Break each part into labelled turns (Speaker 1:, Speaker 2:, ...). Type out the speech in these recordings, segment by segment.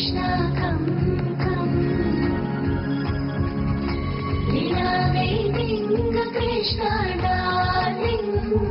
Speaker 1: Krishna, come, come. Lila waiting, Krishna, darling.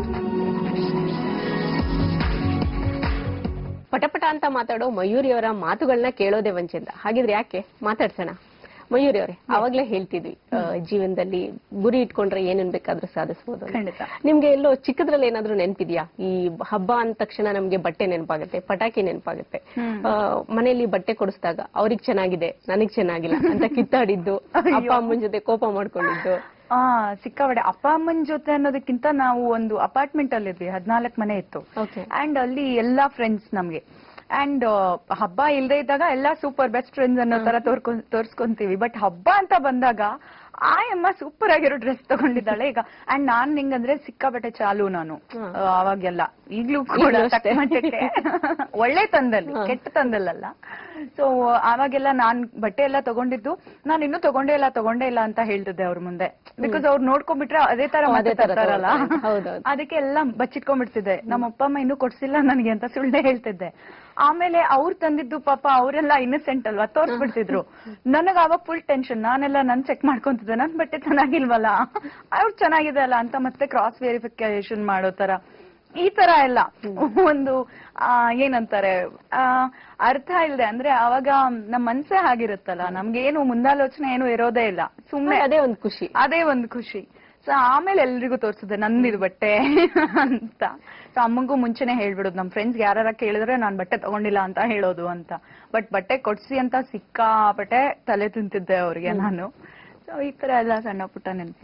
Speaker 2: ಪಟಪಟ ಅಂತ ಮಾತಾಡೋ ಮಯೂರಿ ಅವರ ಮಾತುಗಳನ್ನ ಕೇಳೋದೇ ವಂಚಿಂದ ಹಾಗಿದ್ರೆ ಯಾಕೆ ಮಾತಾಡ್ಸೋಣ ಮಯೂರಿ ಅವರೇ ಅವಾಗ್ಲೇ ಹೇಳ್ತಿದ್ವಿ ಆ, ಜೀವನದಲ್ಲಿ ಗುರಿ ಇಟ್ಕೊಂಡ್ರೆ ಏನೇನ್ ಬೇಕಾದ್ರೂ ಸಾಧಿಸಬಹುದು ಅಂತ.
Speaker 3: ಖಂಡಿತ.
Speaker 2: ನಿಮ್ಗೆ ಎಲ್ಲೋ ಚಿಕ್ಕದ್ರಲ್ಲಿ ಏನಾದ್ರೂ ನೆನಪಿದ್ಯಾ ಈ ಹಬ್ಬ ಅಂದ ತಕ್ಷಣ ನಮ್ಗೆ ಬಟ್ಟೆ ನೆನಪಾಗುತ್ತೆ ಪಟಾಕಿ ನೆನಪಾಗುತ್ತೆ ಆ, ಮನೆಯಲ್ಲಿ ಬಟ್ಟೆ ಕೊಡಿಸಿದಾಗ ಅವ್ರಿಗೆ ಚೆನ್ನಾಗಿದೆ ನನಗ್ ಚೆನ್ನಾಗಿಲ್ಲ ಅಂತ ಕಿತ್ತಾಡಿದ್ದು ಅಪ್ಪ ಅಮ್ಮನ ಜೊತೆ ಕೋಪ ಮಾಡ್ಕೊಂಡಿದ್ದು
Speaker 3: ಆ ಸಿಕ್ಕಾಪಟ್ಟೆ ಅಪ್ಪ ಅಮ್ಮನ ಜೊತೆ ಅನ್ನೋದಕ್ಕಿಂತ ನಾವು ಒಂದು ಅಪಾರ್ಟ್ಮೆಂಟ್ ಅಲ್ಲಿ ಇದ್ವಿ ಹದ್ನಾಲ್ಕು ಮನೆ ಇತ್ತು
Speaker 2: ಓಕೆ
Speaker 3: ಅಂಡ್ ಅಲ್ಲಿ ಎಲ್ಲಾ ಫ್ರೆಂಡ್ಸ್ ನಮ್ಗೆ ಅಂಡ್ ಹಬ್ಬ ಇಲ್ದೇ ಇದ್ದಾಗ ಎಲ್ಲಾ ಸೂಪರ್ ಬೆಸ್ಟ್ ಫ್ರೆಂಡ್ಸ್ ಅನ್ನೋ ತರ ತೋರ್ಕೊಂಡ್ ತೋರ್ಸ್ಕೊಂತೀವಿ ಬಟ್ ಹಬ್ಬ ಅಂತ ಬಂದಾಗ ಆ ಅಮ್ಮ ಸೂಪರ್ ಆಗಿರೋ ಡ್ರೆಸ್ ತಗೊಂಡಿದ್ದಾಳೆ ಈಗ ಅಂಡ್ ನಾನ್ ನಿಂಗಂದ್ರೆ ಸಿಕ್ಕಾಪಟ್ಟೆ ಚಾಲು ನಾನು
Speaker 2: ಹ್ಮ್.
Speaker 3: ಆ, ಅವಾಗೆಲ್ಲ ಈಗ್ಲೂ ಕೂಡ
Speaker 2: ಈಗ್ಲೂ ಅಷ್ಟೇ.
Speaker 3: ತಕ್ಕ ಮಟ್ಟಕ್ಕೆ ಒಳ್ಳೆ ತಂದಲ್ಲಿ ಕೆಟ್ಟ ತಂದಲ್ಲಲ್ಲ ಸೊ ಅವಾಗೆಲ್ಲ ನಾನ್ ಬಟ್ಟೆ ಎಲ್ಲ ತಗೊಂಡಿದ್ದು ನಾನು ಇನ್ನೂ ತಗೊಂಡೇ ಇಲ್ಲ ತಗೊಂಡೇ ಇಲ್ಲ ಅಂತ ಹೇಳ್ತಿದ್ದೆ ಅವ್ರ ಮುಂದೆ ಬಿಕಾಸ್ ಅವ್ರು ನೋಡ್ಕೊಂಡ್ಬಿಟ್ರೆ ಅದೇ ತರ
Speaker 2: ಓ,
Speaker 3: ಮತ್ತೆ
Speaker 2: ಅದೇ ತರ
Speaker 3: ತರ್ತಾರಲ್ಲ
Speaker 2: ತಗೊಳ್ತಾರೆ. ಹೌದೌದು.
Speaker 3: ಅದಕ್ಕೆ ಎಲ್ಲ ಬಚ್ಚಿಟ್ಕೊಂಡ್ಬಿಡ್ತಿದ್ದೆ ನಮ್ಮ ಅಪ್ಪ ಅಮ್ಮ ಇನ್ನೂ ಕೊಡ್ಸಿಲ್ಲ ನನಗೆ ಅಂತ ಸುಳ್ಳೆ ಹೇಳ್ತಿದ್ದೆ ಆಮೇಲೆ ಅವ್ರು ತಂದಿದ್ದು ಪಾಪ ಅವರೆಲ್ಲ ಇನ್ನಸೆಂಟ್ ಅಲ್ವಾ ತೋರ್ಸ್ಬಿಡ್ತಿದ್ರು ನನಗ್ ಅವಾಗ ಫುಲ್ ಟೆನ್ಷನ್ ನಾನೆಲ್ಲ ನನ್ ಚೆಕ್ ಮಾಡ್ಕೊಂತಿದ್ದೆ ನನ್ ಬಟ್ಟೆ ಚೆನ್ನಾಗಿಲ್ವಲ್ಲ ಅವ್ರು ಚೆನ್ನಾಗಿದೆ ಅಲ್ಲ ಅಂತ ಮತ್ತೆ ಕ್ರಾಸ್ ವೆರಿಫಿಕೇಶನ್ ಮಾಡೋ ತರ ಈ ತರ ಎಲ್ಲ ಒಂದು ಆ, ಏನಂತಾರೆ ಆ, ಅರ್ಥ ಇಲ್ಲದೆ ಅಂದ್ರೆ ಅವಾಗ ನಮ್ ಮನ್ಸೇ ಆಗಿರುತ್ತಲ್ಲ ನಮ್ಗೆ ಏನು ಮುಂದಾಲೋಚನೆ ಏನು ಇರೋದೇ ಇಲ್ಲ ಸುಮ್ನೆ
Speaker 2: ಅದೇ ಒಂದ್ ಖುಷಿ
Speaker 3: ಅದೇ ಒಂದು ಖುಷಿ ಸೊ ಆಮೇಲೆ ಎಲ್ರಿಗೂ ತೋರ್ಸಿದೆ ನಂದಿದು ಬಟ್ಟೆ ಅಂತ ಸೊ ಅಮ್ಮಂಗೂ ಮುಂಚೆನೆ ಹೇಳ್ಬಿಡೋದು ನಮ್ ಫ್ರೆಂಡ್ಸ್ ಯಾರ ಕೇಳಿದ್ರೆ ನಾನ್ ಬಟ್ಟೆ ತಗೊಂಡಿಲ್ಲ ಅಂತ ಹೇಳೋದು ಅಂತ ಬಟ್ ಬಟ್ಟೆ ಕೊಡ್ಸಿ ಅಂತ ಸಿಕ್ಕಾಪಟ್ಟೆ ತಲೆ ತಿಂತಿದ್ದೆ ಅವ್ರಿಗೆ ನಾನು ಸೊ ಈ ತರ ಎಲ್ಲ ಸಣ್ಣ ಪುಟ್ಟ ನೆನಪು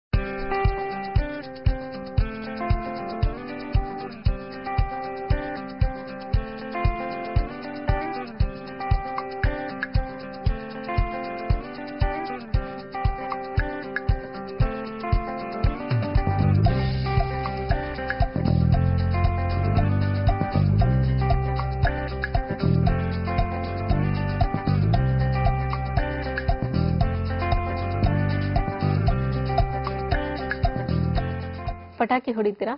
Speaker 2: ಪಟಾಕಿ ಹೊಡಿತೀರಾ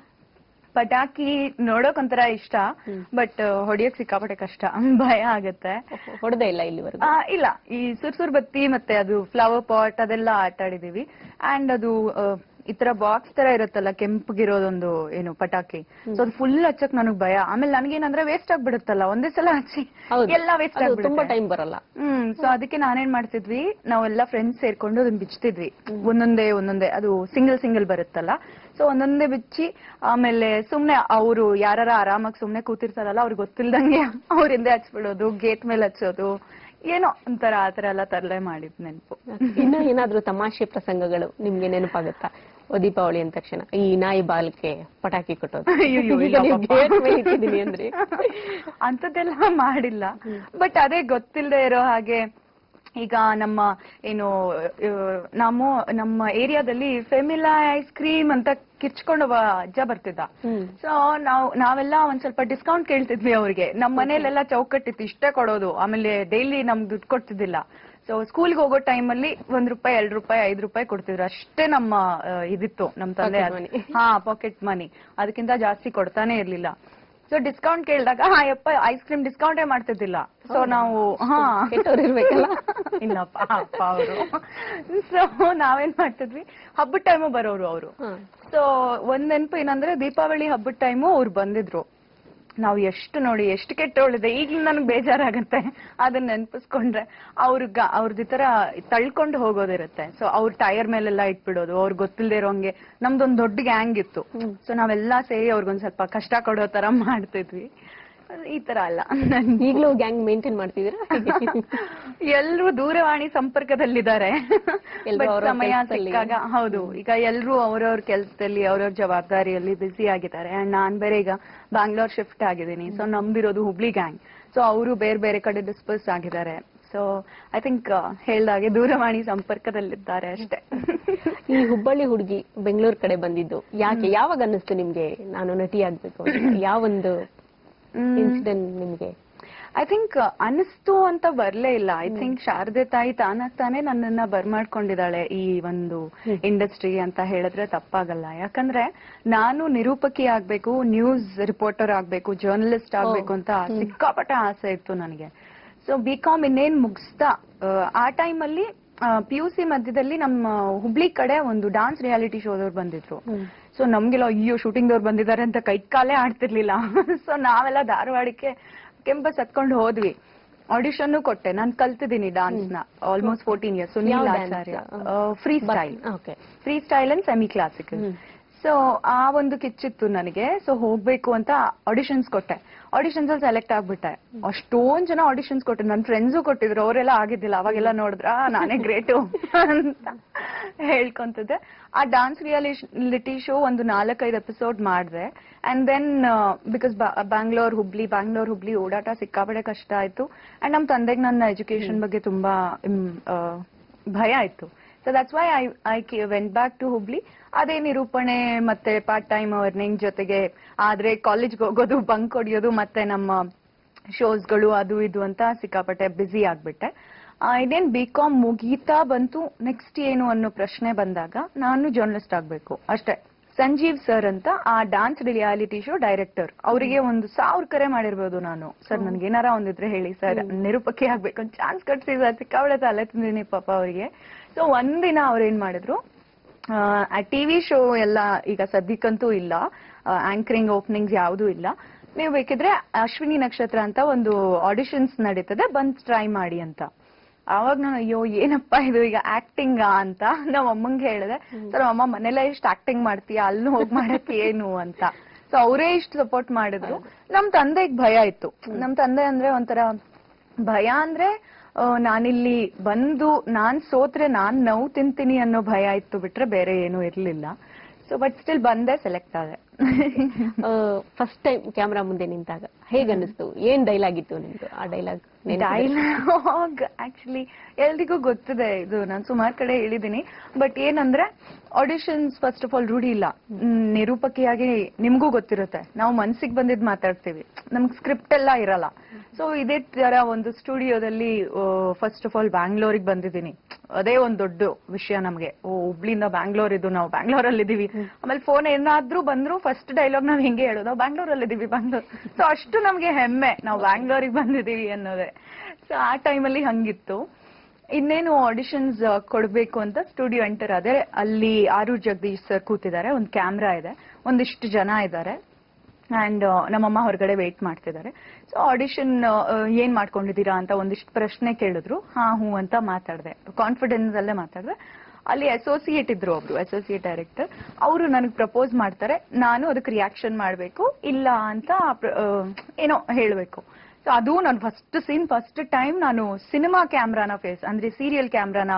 Speaker 3: ಪಟಾಕಿ ನೋಡೋಕ್ ಒಂಥರ ಇಷ್ಟ
Speaker 2: ಹ್ಮ್.
Speaker 3: ಬಟ್ ಹೊಡಿಯೋಕ್ ಸಿಕ್ಕಾಪಟ್ಟೆ ಕಷ್ಟ ಭಯ ಆಗತ್ತೆ
Speaker 2: ಹೊಡೆದೇ ಇಲ್ಲ ಇಲ್ಲಿವರೆಗೂ
Speaker 3: ಆ, ಇಲ್ಲ ಈ ಸುರ್ಸುರ್ ಬತ್ತಿ ಮತ್ತೆ ಅದು ಫ್ಲವರ್ ಪಾಟ್ ಅದೆಲ್ಲ ಆಟ ಆಡಿದೀವಿ ಅಂಡ್ ಅದು ಆ, ಈ ತರ ಬಾಕ್ಸ್ ತರ ಇರುತ್ತಲ್ಲ ಕೆಂಪಗಿರೋದೊಂದು ಏನು ಪಟಾಕಿ ಸೊ ಅದು ಫುಲ್ ಹಚ್ಚಕ್ ನನಗ್ ಭಯ ಆಮೇಲೆ ನನಗೇನಂದ್ರೆ ವೇಸ್ಟ್ ಆಗ್ಬಿಡುತ್ತಲ್ಲ ಒಂದೇ ಸಲ ಹಚ್ಚಿ
Speaker 2: ಹೌದು
Speaker 3: ಎಲ್ಲ ವೇಸ್ಟ್
Speaker 2: ಅದು ತುಂಬಾ
Speaker 3: ಆಗ್ಬಿಡುತ್ತೆ
Speaker 2: ಟೈಮ್ ಬರಲ್ಲ
Speaker 3: ಹ್ಮ್ ಸೊ ಅದಕ್ಕೆ ನಾನೇನ್ ಮಾಡ್ತಿದ್ವಿ ನಾವೆಲ್ಲ ಫ್ರೆಂಡ್ಸ್ ಸೇರ್ಕೊಂಡು ಅದನ್ನ ಬಿಚ್ತಿದ್ವಿ ಒಂದೊಂದೇ ಒಂದೊಂದೇ ಅದು ಸಿಂಗಲ್ ಸಿಂಗಲ್ ಬರುತ್ತಲ್ಲ ಸೊ ಒಂದೊಂದೇ ಬಿಚ್ಚಿ ಆಮೇಲೆ ಸುಮ್ನೆ ಅವರು ಯಾರ ಆರಾಮಾಗಿ ಸುಮ್ನೆ ಕೂತಿರ್ತಾರಲ್ಲ ಅವ್ರಿಗೆ ಗೊತ್ತಿಲ್ದಂಗೆ ಅವ್ರಿಂದೆ ಹಚ್ಬಿಡೋದು ಗೇಟ್ ಮೇಲೆ ಹಚ್ಚೋದು ಏನೋ ಒಂಥರ ಆತರ ಎಲ್ಲ ತರಲೆ ಮಾಡಿದ್ ನೆನಪು
Speaker 2: ಇನ್ನು ಏನಾದ್ರೂ ತಮಾಷೆ ಪ್ರಸಂಗಗಳು ನಿಮ್ಗೆ ನೆನಪಾಗುತ್ತಾ ಓ ದೀಪಾವಳಿ ಅಂದ ತಕ್ಷಣ ಈ ನಾಯಿ ಬಾಲ್ಕೆ ಪಟಾಕಿ ಕೊಟ್ಟೋದು
Speaker 3: ಅಯ್ಯಯ್ಯೋ,
Speaker 2: ಈಗ
Speaker 3: ಇಲ್ಲ
Speaker 2: ನೀವು
Speaker 3: ಪಾಪ.
Speaker 2: gate ಮೇಲೆ ಇಟ್ಟಿದೀನಿ ಅಂದ್ರೆ
Speaker 3: ಅಂತದೆಲ್ಲ ಮಾಡಿಲ್ಲ ಬಟ್ ಅದೇ ಗೊತ್ತಿಲ್ಲದೆ ಇರೋ ಹಾಗೆ ಈಗ ನಮ್ಮ ಏನು ಆ, ನಮ್ಮ ನಮ್ಮ ಏರಿಯಾದಲ್ಲಿ ಫೆಮಿಲಾ ಐಸ್ ಕ್ರೀಮ್ ಅಂತ ಕಿರ್ಚ್ಕೊಂಡು ಒಬ್ಬ ಅಜ್ಜ ಬರ್ತಿದ್ದ
Speaker 2: ಹ್ಮ್.
Speaker 3: ಸೊ ನಾವ್ ನಾವೆಲ್ಲ ಒಂದ್ ಸ್ವಲ್ಪ ಡಿಸ್ಕೌಂಟ್ ಕೇಳ್ತಿದ್ವಿ ಅವ್ರಿಗೆ ನಮ್ಮ ಮನೇಲೆಲ್ಲ ಚೌಕಟ್ಟಿತ್ತು ಇಷ್ಟೇ ಕೊಡೋದು ಆಮೇಲೆ ಡೈಲಿ ನಮ್ಗೆ ದುಡ್ಡು ಕೊಡ್ತಿದ್ದಿಲ್ಲ ಸೊ ಸ್ಕೂಲ್ಗೆ ಹೋಗೋ ಟೈಮಲ್ಲಿ ಒಂದ್ ರೂಪಾಯಿ ಎರಡ್ ರೂಪಾಯಿ ಐದ್ ರೂಪಾಯಿ ಕೊಡ್ತಿದ್ರು ಅಷ್ಟೇ ನಮ್ಮ ಆ, ಇದಿತ್ತು ನಮ್ ತಂದೆ
Speaker 2: Pocket
Speaker 3: ಅದು.
Speaker 2: money.
Speaker 3: ಹಾ ಪಾಕೆಟ್ ಮನಿ ಅದಕ್ಕಿಂತ ಜಾಸ್ತಿ ಕೊಡ್ತಾನೆ ಇರ್ಲಿಲ್ಲ ಸೊ ಡಿಸ್ಕೌಂಟ್ ಕೇಳಿದಾಗ ಹಾ ಯಪ್ಪ ಐಸ್ ಕ್ರೀಮ್ ಡಿಸ್ಕೌಂಟೇ ಮಾಡ್ತಿದ್ದಿಲ್ಲ ಸೊ ನಾವು ಹಾ
Speaker 2: ಕೆಟ್ಟವ್ರು ಇರ್ಬೇಕಲ್ಲ
Speaker 3: ಇಲ್ಲಪ್ಪ ಅಪ್ಪ ಅವರು ಸೊ ನಾವೇನ್ ಮಾಡ್ತಿದ್ವಿ ಹಬ್ಬದ ಟೈಮು ಬರೋರು ಅವರು
Speaker 2: ಹ.
Speaker 3: ಸೊ ಒಂದ್ ನೆನಪು ಏನಂದ್ರೆ ದೀಪಾವಳಿ ಹಬ್ಬದ ಟೈಮು ಅವ್ರು ಬಂದಿದ್ರು ನಾವು ಎಷ್ಟು ನೋಡಿ ಎಷ್ಟು ಕೆಟ್ಟವಳಿದೆ ಈಗ್ಲೂ ನನಗೆ ಬೇಜಾರಾಗತ್ತೆ ಅದನ್ನ ನೆನಪಿಸ್ಕೊಂಡ್ರೆ ಅವ್ರಿಗೆ ಅವ್ರದ್ದು ಈ ತರ ತಳ್ಕೊಂಡು ಹೋಗೋದಿರುತ್ತೆ ಸೊ ಅವ್ರ ಟೈರ್ ಮೇಲೆಲ್ಲ ಇಟ್ಬಿಡೋದು ಅವ್ರಿಗೆ ಗೊತ್ತಿಲ್ಲದೆ ಇರೋಂಗೆ ನಮ್ದೊಂದ್ ದೊಡ್ಡ ಗ್ಯಾಂಗ್ ಇತ್ತು ಸೊ ನಾವೆಲ್ಲಾ ಸೇರಿ ಅವ್ರಿಗೊಂದ್ ಸ್ವಲ್ಪ ಕಷ್ಟ ಕೊಡೋ ತರ ಮಾಡ್ತಿದ್ವಿ ಈ ತರ ಅಲ್ಲ
Speaker 2: ಈಗ್ಲೂ ಗ್ಯಾಂಗ್ ಮೇಂಟೈನ್ ಮಾಡ್ತಿದ್ದೀರಾ
Speaker 3: ಎಲ್ರು ದೂರವಾಣಿ ಸಂಪರ್ಕದಲ್ಲಿದ್ದಾರೆ
Speaker 2: ಎಲ್ರೂ
Speaker 3: But
Speaker 2: ಅವ್ರವ್ರ
Speaker 3: ಸಮಯ
Speaker 2: ಕೆಲ್ಸದಲ್ಲಿ.
Speaker 3: ಸಿಕ್ಕಾಗ ಹೌದು ಈಗ ಎಲ್ರು ಅವ್ರವ್ರ ಕೆಲಸದಲ್ಲಿ ಅವ್ರವ್ರ ಜವಾಬ್ದಾರಿಯಲ್ಲಿ ಬ್ಯುಸಿ ಆಗಿದ್ದಾರೆ ಅಂಡ್ ನಾನ್ ಬೇರೆ ಈಗ ಬ್ಯಾಂಗ್ಳೂರ್ ಶಿಫ್ಟ್ ಆಗಿದ್ದೀನಿ ಸೊ ನಮ್ದಿರೋದು ಹುಬ್ಳಿ ಗ್ಯಾಂಗ್ ಸೊ ಅವರು ಬೇರೆ ಬೇರೆ ಕಡೆ ಡಿಸ್ಪರ್ಸ್ ಆಗಿದ್ದಾರೆ ಸೊ ಐ ಥಿಂಕ್ ಹೇಳ್ದಾಗೆ ದೂರವಾಣಿ ಸಂಪರ್ಕದಲ್ಲಿದ್ದಾರೆ ಅಷ್ಟೇ
Speaker 2: ಈ ಹುಬ್ಬಳ್ಳಿ ಹುಡುಗಿ ಬೆಂಗಳೂರು ಕಡೆ ಬಂದಿದ್ದು ಯಾಕೆ ಯಾವಾಗ ಅನ್ನಿಸ್ತು ನಿಮ್ಗೆ ನಾನು ನಟಿ ಆಗ್ಬೇಕು ಅಂತ? ಯಾವೊಂದು ಇನ್ಸಿಡೆಂಟ್ ನಿಮ್ಗೆ
Speaker 3: ಐ ಥಿಂಕ್ ಅನಿಸ್ತು ಅಂತ ಬರ್ಲೇ ಇಲ್ಲ ಐ ಥಿಂಕ್ ಶಾರದೆ ತಾಯಿ ತಾನಾಗ್ ತಾನೇ ನನ್ನನ್ನ ಬರ್ಮಾಡ್ಕೊಂಡಿದ್ದಾಳೆ ಈ ಒಂದು ಇಂಡಸ್ಟ್ರಿ ಅಂತ ಹೇಳಿದ್ರೆ ತಪ್ಪಾಗಲ್ಲ ಯಾಕಂದ್ರೆ ನಾನು ನಿರೂಪಕಿ ಆಗ್ಬೇಕು ನ್ಯೂಸ್ ರಿಪೋರ್ಟರ್ ಆಗ್ಬೇಕು ಜರ್ನಲಿಸ್ಟ್ ಆಗ್ಬೇಕು ಅಂತ ಸಿಕ್ಕಾಪಟ್ಟೆ ಆಸೆ ಇತ್ತು ನನಗೆ ಸೊ ಬಿ ಕಾಮ್ ಇನ್ನೇನ್ ಮುಗಿಸ್ತಾ ಆ, ಆ ಟೈಮಲ್ಲಿ ಪಿ ಯು ಸಿ ಮಧ್ಯದಲ್ಲಿ ನಮ್ಮ ಹುಬ್ಳಿ ಕಡೆ ಒಂದು ಡಾನ್ಸ್ ರಿಯಾಲಿಟಿ ಶೋದವ್ರು ಬಂದಿದ್ರು ಸೊ ನಮ್ಗೆಲ್ಲ ಅಯ್ಯೋ ಶೂಟಿಂಗ್ ದವ್ರು ಬಂದಿದ್ದಾರೆ ಅಂತ ಕೈ ಕಾಲೇ ಆಡ್ತಿರ್ಲಿಲ್ಲ ಸೊ ನಾವೆಲ್ಲ ಧಾರವಾಡಕ್ಕೆ ಕೆಂಪಸ್ ಹತ್ಕೊಂಡು ಹೋದ್ವಿ ಆಡಿಷನ್ ಕೊಟ್ಟೆ ನಾನು ಕಲ್ತಿದ್ದೀನಿ ಡಾನ್ಸ್ ನ ಆಲ್ಮೋಸ್ಟ್ ಫೋರ್ಟೀನ್ ಇಯರ್ಸ್
Speaker 2: ಯಾವ
Speaker 3: Sunil
Speaker 2: dance?
Speaker 3: Acharya free style
Speaker 2: okay
Speaker 3: free style and semi classical so ಆ ಒಂದು ಕಿಚ್ಚಿತ್ತು ನನಗೆ ಸೊ ಹೋಗ್ಬೇಕು ಅಂತ ಆಡಿಷನ್ಸ್ ಕೊಟ್ಟೆ ಆಡಿಷನ್ಸ್ ಅಲ್ಲಿ ಸೆಲೆಕ್ಟ್ ಆಗ್ಬಿಟ್ಟೆ ಅಷ್ಟೊಂದ್ ಜನ ಆಡಿಷನ್ಸ್ ಕೊಟ್ಟೆ ನನ್ನ ಫ್ರೆಂಡ್ಸು ಕೊಟ್ಟಿದ್ರು ಅವರೆಲ್ಲ ಆಗಿದ್ದಿಲ್ಲ ಅವಾಗೆಲ್ಲ ನೋಡಿದ್ರ ನಾನೇ ಗ್ರೇಟು ಅಂತ ಹೇಳ್ಕೊಂತಿದ್ದೆ ಆ ಡಾನ್ಸ್ ರಿಯಾಲಿಟಿ ಶೋ ಒಂದು ನಾಲ್ಕೈದು ಎಪಿಸೋಡ್ ಮಾಡಿದೆ and then because Bangalore Hubli Bangalore Hubli ಓಡಾಟ ಸಿಕ್ಕಾಪಡೆ ಕಷ್ಟ ಆಯ್ತು ಅಂಡ್ ನಮ್ಮ ತಂದೆಗೆ ನನ್ನ ಎಜುಕೇಶನ್ ಬಗ್ಗೆ ತುಂಬಾ ಮ್, ಆ, ಭಯ ಇತ್ತು so that's why I I went back to Hubli ಅದೇ ನಿರೂಪಣೆ ಮತ್ತೆ ಪಾರ್ಟ್ ಟೈಮ್ ಅರ್ನಿಂಗ್ ಜೊತೆಗೆ ಆದ್ರೆ ಕಾಲೇಜ್ಗೆ ಹೋಗೋದು ಬಂಕ್ ಹೊಡಿಯೋದು ಮತ್ತೆ ನಮ್ಮ ಶೋಸ್ಗಳು ಅದು ಇದು ಅಂತ ಸಿಕ್ಕಾಪಟ್ಟೆ ಬ್ಯುಸಿ ಆಗ್ಬಿಟ್ಟೆ ಆ, ಇನ್ನೇನ್ ಬಿ ಕಾಮ್ ಮುಗೀತಾ ಬಂತು ನೆಕ್ಸ್ಟ್ ಏನು ಅನ್ನೋ ಪ್ರಶ್ನೆ ಬಂದಾಗ ನಾನು ಜರ್ನಲಿಸ್ಟ್ ಆಗ್ಬೇಕು ಅಷ್ಟೇ ಸಂಜೀವ್ ಸರ್ ಅಂತ ಆ ಡಾನ್ಸ್ ರಿಯಾಲಿಟಿ ಶೋ ಡೈರೆಕ್ಟರ್ ಅವರಿಗೆ ಒಂದು ಸಾವಿರ ಕರೆ ಮಾಡಿರ್ಬೋದು ನಾನು ಸರ್ ನನ್ಗೆ ಏನಾರ ಒಂದಿದ್ರೆ ಹೇಳಿ ಸರ್ ನಿರೂಪಕಿ ಆಗ್ಬೇಕು ಒಂದು ಚಾನ್ಸ್ ಕಟ್ಸಿ ಸರ್ ಸಿಕ್ಕಾಬಳೆ ತಲೆ ತಿಂದಿನಿ ಪಾಪ ಅವರಿಗೆ ಸೊ ಒಂದಿನ ಅವ್ರು ಏನ್ ಮಾಡಿದ್ರು ಆ ಟಿವಿ ಶೋ ಎಲ್ಲ ಈಗ ಸದ್ಯಕ್ಕಂತೂ ಇಲ್ಲ ಆಂಕರಿಂಗ್ ಓಪನಿಂಗ್ಸ್ ಯಾವುದೂ ಇಲ್ಲ ನೀವು ಬೇಕಿದ್ರೆ ಅಶ್ವಿನಿ ನಕ್ಷತ್ರ ಅಂತ ಒಂದು ಆಡಿಷನ್ಸ್ ನಡೀತದೆ ಬಂದ್ ಟ್ರೈ ಮಾಡಿ ಅಂತ ಅವಾಗ ನಾನು ಅಯ್ಯೋ ಏನಪ್ಪ ಇದು ಈಗ ಆಕ್ಟಿಂಗ್ ಅಂತ ನಮ್ಮ ಅಮ್ಮಂಗೆ ಹೇಳಿದೆ ಸರ್ ಅಮ್ಮ ಮನೇಲೆ ಇಷ್ಟು ಆಕ್ಟಿಂಗ್ ಮಾಡ್ತೀಯ ಅಲ್ಲಿ ಹೋಗಿ ಮಾಡಕ್ಕೆ ಏನು ಅಂತ ಸೊ ಅವರೇ ಇಷ್ಟು ಸಪೋರ್ಟ್ ಮಾಡಿದ್ರು ನಮ್ ತಂದೆಗ್ ಭಯ ಇತ್ತು ನಮ್ ತಂದೆ ಅಂದ್ರೆ ಒಂಥರ ಭಯ ಅಂದ್ರೆ ಆ, ನಾನಿಲ್ಲಿ ಬಂದು ನಾನ್ ಸೋತ್ರೆ ನಾನ್ ನೋವು ತಿಂತೀನಿ ಅನ್ನೋ ಭಯ ಇತ್ತು ಬಿಟ್ರೆ ಬೇರೆ ಏನೂ ಇರ್ಲಿಲ್ಲ ಸೊ ಬಟ್ ಸ್ಟಿಲ್ ಬಂದೆ ಸೆಲೆಕ್ಟ್ ಆದೆ
Speaker 2: ಫಸ್ಟ್ ಟೈಮ್ ಕ್ಯಾಮ್ರಾ ಮುಂದೆ ನಿಂತಾಗ ಹೇಗ್ ಅನ್ನಿಸ್ತು ಏನ್ ಡೈಲಾಗ್ ಇತ್ತು ನಿಮ್ದು ಆ ಡೈಲಾಗ್
Speaker 3: ಡೈಲಾಗ್ ಆಕ್ಚುಲಿ ಎಲ್ರಿಗೂ ಗೊತ್ತಿದೆ ಇದು ನಾನು ಸುಮಾರು ಕಡೆ ಹೇಳಿದೀನಿ ಬಟ್ ಏನಂದ್ರೆ ಆಡಿಷನ್ಸ್ ಫಸ್ಟ್ ಆಫ್ ಆಲ್ ರೂಢಿ ಇಲ್ಲ ಮ್, ನಿರೂಪಕಿಯಾಗಿ ನಿಮ್ಗೂ ಗೊತ್ತಿರುತ್ತೆ ನಾವು ಮನ್ಸಿಗೆ ಬಂದಿದ್ ಮಾತಾಡ್ತೀವಿ ನಮ್ಗೆ ಸ್ಕ್ರಿಪ್ಟ್ ಎಲ್ಲ ಇರಲ್ಲ ಸೊ ಇದೇ ತರ ಒಂದು ಸ್ಟುಡಿಯೋದಲ್ಲಿ ಫಸ್ಟ್ ಆಫ್ ಆಲ್ ಬ್ಯಾಂಗ್ಳೂರಿಗೆ ಬಂದಿದ್ದೀನಿ ಅದೇ ಒಂದ್ ದೊಡ್ಡ ವಿಷಯ ನಮ್ಗೆ ಓ ಹುಬ್ಳಿಂದ ಬ್ಯಾಂಗ್ಳೂರ್ ಇದು ನಾವು ಬ್ಯಾಂಗ್ಳೂರಲ್ಲಿ ಇದೀವಿ ಆಮೇಲೆ ಫೋನ್ ಏನಾದ್ರೂ ಬಂದ್ರು ಫಸ್ಟ್ ಡೈಲಾಗ್ ನಾವ್ ಹಿಂಗೆ ಹೇಳೋದು ನಾವು ಬ್ಯಾಂಗ್ಳೂರಲ್ಲಿ ಇದೀವಿ ಬ್ಯಾಂಗ್ಳೂರ್ ಸೊ ಅಷ್ಟು ನಮ್ಗೆ ಹೆಮ್ಮೆ ನಾವು ಬ್ಯಾಂಗ್ಳೂರಿಗೆ ಬಂದಿದೀವಿ ಅನ್ನೋದೇ ಸೊ ಆ ಟೈಮಲ್ಲಿ ಹಂಗಿತ್ತು ಇನ್ನೇನು ಆಡಿಷನ್ಸ್ ಕೊಡ್ಬೇಕು ಅಂತ ಸ್ಟುಡಿಯೋ ಎಂಟರ್ ಆದ್ರೆ ಅಲ್ಲಿ ಆರು ಜಗದೀಶ್ ಸರ್ ಕೂತಿದ್ದಾರೆ ಒಂದು ಕ್ಯಾಮ್ರಾ ಇದೆ ಒಂದಿಷ್ಟು ಜನ ಇದ್ದಾರೆ ಅಂಡ್ ನಮ್ಮಮ್ಮ ಹೊರಗಡೆ ವೇಟ್ ಮಾಡ್ತಿದ್ದಾರೆ ಸೊ ಆಡಿಷನ್ ಏನ್ ಮಾಡ್ಕೊಂಡಿದ್ದೀರಾ ಅಂತ ಒಂದಿಷ್ಟು ಪ್ರಶ್ನೆ ಕೇಳಿದ್ರು ಹಾ ಹೂ ಅಂತ ಮಾತಾಡಿದೆ ಕಾನ್ಫಿಡೆನ್ಸ್ ಅಲ್ಲೇ ಮಾತಾಡಿದೆ ಅಲ್ಲಿ ಅಸೋಸಿಯೇಟ್ ಇದ್ರು ಒಬ್ರು ಅಸೋಸಿಯೇಟ್ ಡೈರೆಕ್ಟರ್ ಅವರು ನನಗೆ ಪ್ರಪೋಸ್ ಮಾಡ್ತಾರೆ ನಾನು ಅದಕ್ಕೆ ರಿಯಾಕ್ಷನ್ ಮಾಡಬೇಕು ಇಲ್ಲ ಅಂತ ಪ್ರ- ಆ, ಏನೋ ಹೇಳಬೇಕು ಸೊ ಅದು ನಾನು ಫಸ್ಟ್ ಸೀನ್ ಫಸ್ಟ್ ಟೈಮ್ ನಾನು ಸಿನಿಮಾ ಕ್ಯಾಮ್ರಾನ ಫೇಸ್ ಅಂದ್ರೆ ಸೀರಿಯಲ್ ಕ್ಯಾಮ್ರಾನ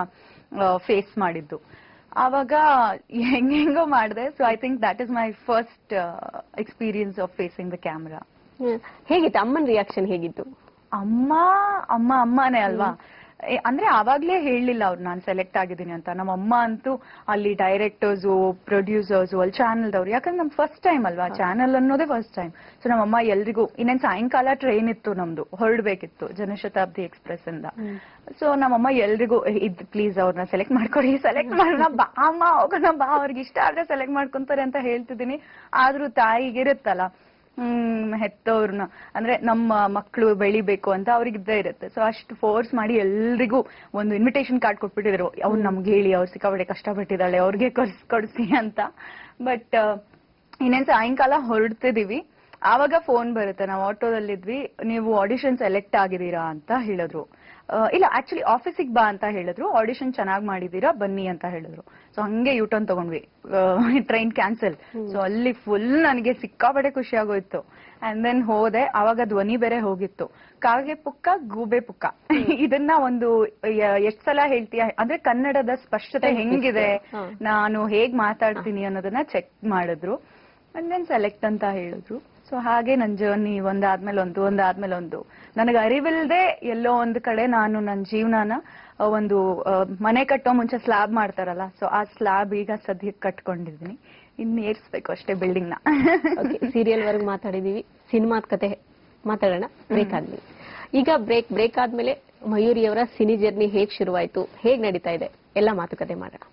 Speaker 3: ಫೇಸ್ ಮಾಡಿದ್ದು ಆವಾಗ ಹೆಂಗ್ ಹೆಂಗೋ ಮಾಡಿದೆ so I think that is my first experience of facing the camera
Speaker 2: ಹೇಗಿತ್ತು ಅಮ್ಮನ ರಿಯಾಕ್ಷನ್ ಹೇಗಿತ್ತು
Speaker 3: ಅಮ್ಮ ಅಮ್ಮ ಅಮ್ಮನೇ ಅಲ್ವಾ ಏ, ಅಂದ್ರೆ ಆವಾಗ್ಲೇ ಹೇಳಲಿಲ್ಲ ಅವ್ರು ನಾನು ಸೆಲೆಕ್ಟ್ ಆಗಿದ್ದೀನಿ ಅಂತ ನಮ್ಮ ಅಮ್ಮ ಅಂತೂ ಅಲ್ಲಿ ಡೈರೆಕ್ಟರ್ಸು ಪ್ರೊಡ್ಯೂಸರ್ಸು ಅಲ್ಲಿ ಚಾನಲ್ದವ್ರು ಯಾಕಂದ್ರೆ ನಮ್ ಫಸ್ಟ್ ಟೈಮ್ ಅಲ್ವಾ ಚಾನಲ್ ಅನ್ನೋದೇ ಫಸ್ಟ್ ಟೈಮ್ ಸೊ ನಮ್ಮಮ್ಮ ಎಲ್ರಿಗೂ ಇನ್ನೇನ್ ಸಾಯಂಕಾಲ ಟ್ರೈನ್ ಇತ್ತು ನಮ್ದು ಹೊರಡ್ಬೇಕಿತ್ತು ಜನಶತಾಬ್ದಿ ಎಕ್ಸ್ಪ್ರೆಸ್ ಇಂದ ಸೊ ನಮ್ಮಮ್ಮ ಎಲ್ರಿಗೂ ಇದ್ ಪ್ಲೀಸ್ ಅವ್ರನ್ನ ಸೆಲೆಕ್ಟ್ ಮಾಡ್ಕೊಡಿ ಸೆಲೆಕ್ಟ್ ಮಾಡೋಣ ಬಾ ಅಮ್ಮ ಹೋಗೋಣ ಬಾ ಅವ್ರಿಗೆ ಇಷ್ಟ ಆದ್ರೆ ಸೆಲೆಕ್ಟ್ ಮಾಡ್ಕೊಂತಾರೆ ಅಂತ ಹೇಳ್ತಿದ್ದೀನಿ ಆದ್ರೂ ತಾಯಿಗಿರುತ್ತಲ್ಲ ಹ್ಮ್ ಹೆತ್ತವ್ರನ್ನ ಅಂದ್ರೆ ನಮ್ಮ ಮಕ್ಕಳು ಬೆಳಿಬೇಕು ಅಂತ ಅವ್ರಿಗೆ ಇದ್ದೇ ಇರುತ್ತೆ ಸೊ ಅಷ್ಟು ಫೋರ್ಸ್ ಮಾಡಿ ಎಲ್ರಿಗೂ ಒಂದು ಇನ್ವಿಟೇಷನ್ ಕಾರ್ಡ್ ಕೊಟ್ಬಿಟ್ಟಿದ್ರು ಅವ್ರು ನಮ್ಗೆ ಹೇಳಿ ಅವ್ರು ಸಿಕ್ಕಾಪಟ್ಟೆ ಕಷ್ಟಪಟ್ಟಿದ್ದಾಳೆ ಅವ್ರಿಗೆ ಕೊಡ್ಸ್ ಕೊಡ್ಸಿ ಅಂತ ಬಟ್ ಇನ್ನೇನ್ ಸಾಯಂಕಾಲ ಹೊರಡ್ತಿದೀವಿ ಆವಾಗ ಫೋನ್ ಬರುತ್ತೆ ನಾವು ಆಟೋದಲ್ಲಿದ್ವಿ ನೀವು ಆಡಿಷನ್ ಸೆಲೆಕ್ಟ್ ಆಗಿದ್ದೀರಾ ಅಂತ ಹೇಳಿದ್ರು ಆ, ಇಲ್ಲ ಆಕ್ಚುಲಿ ಆಫೀಸಿಗೆ ಬಾ ಅಂತ ಹೇಳಿದ್ರು ಆಡಿಷನ್ ಚೆನ್ನಾಗಿ ಮಾಡಿದೀರಾ ಬನ್ನಿ ಅಂತ ಹೇಳಿದ್ರು ಸೊ ಹಂಗೆ ಯೂಟರ್ನ್ ತಗೊಂಡ್ವಿ ಟ್ರೈನ್ ಕ್ಯಾನ್ಸಲ್ ಸೊ ಅಲ್ಲಿ ಫುಲ್ ನನಗೆ ಸಿಕ್ಕಾಪಟ್ಟೆ ಖುಷಿ ಆಗೋಯ್ತು ಅಂಡ್ ದೆನ್ ಹೋದೆ ಅವಾಗ ಧ್ವನಿ ಬೇರೆ ಹೋಗಿತ್ತು ಕಾಗೆ ಪುಕ್ಕ ಗೂಬೆ ಪುಕ್ಕ ಇದನ್ನ ಒಂದು ಯ- ಎಷ್ಟ್ ಸಲ ಹೇಳ್ತೀಯ ಅಂದ್ರೆ ಕನ್ನಡದ ಸ್ಪಷ್ಟತೆ ಹೆಂಗಿದೆ
Speaker 2: ಹಾ.
Speaker 3: ನಾನು ಹೇಗ್ ಮಾತಾಡ್ತೀನಿ ಅನ್ನೋದನ್ನ ಚೆಕ್ ಮಾಡಿದ್ರು ಅಂಡ್ ದೆನ್ ಸೆಲೆಕ್ಟ್ ಅಂತ ಹೇಳಿದ್ರು ಸೊ ಹಾಗೆ ನನ್ನ ಜರ್ನಿ ಒಂದಾದ್ಮೇಲೆ ಒಂದು ಒಂದಾದ್ಮೇಲೆ ಒಂದು ನನಗೆ ಅರಿವಿಲ್ದೆ ಎಲ್ಲೋ ಒಂದು ಕಡೆ ನಾನು ನನ್ನ ಜೀವನನ ಆ, ಒಂದು ಆ, ಮನೆ ಕಟ್ಟೋ ಮುಂಚೆ ಸ್ಲ್ಯಾಬ್ ಮಾಡ್ತಾರಲ್ಲ ಸೊ ಆ ಸ್ಲ್ಯಾಬ್ ಈಗ ಸದ್ಯಕ್ಕೆ ಕಟ್ಕೊಂಡಿದ್ದೀನಿ ಇನ್ನು ಏರ್ಸ್ಬೇಕು ಅಷ್ಟೇ ಬಿಲ್ಡಿಂಗ್ ನ
Speaker 2: ಓಕೆ ಸೀರಿಯಲ್ ವರ್ಗು ಮಾತಾಡಿದೀವಿ ಸಿನಿಮಾದ ಕತೆ ಮಾತಾಡೋಣ ಬ್ರೇಕ್ ಆದ್ಮೇಲೆ ಈಗ ಬ್ರೇಕ್ ಬ್ರೇಕ್ ಆದ್ಮೇಲೆ ಮಯೂರಿ ಅವರ ಸಿನಿ ಜರ್ನಿ ಹೇಗ್ ಶುರುವಾಯ್ತು ಹೇಗ್ ನಡೀತಾ ಇದೆ ಎಲ್ಲ ಮಾತುಕತೆ ಮಾಡೋಣ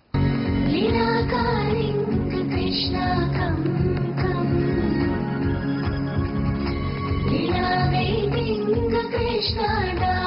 Speaker 1: लीलाकालिङ्ग कृष्ण कं कम् लीलावेदिङ्ग कृष्ण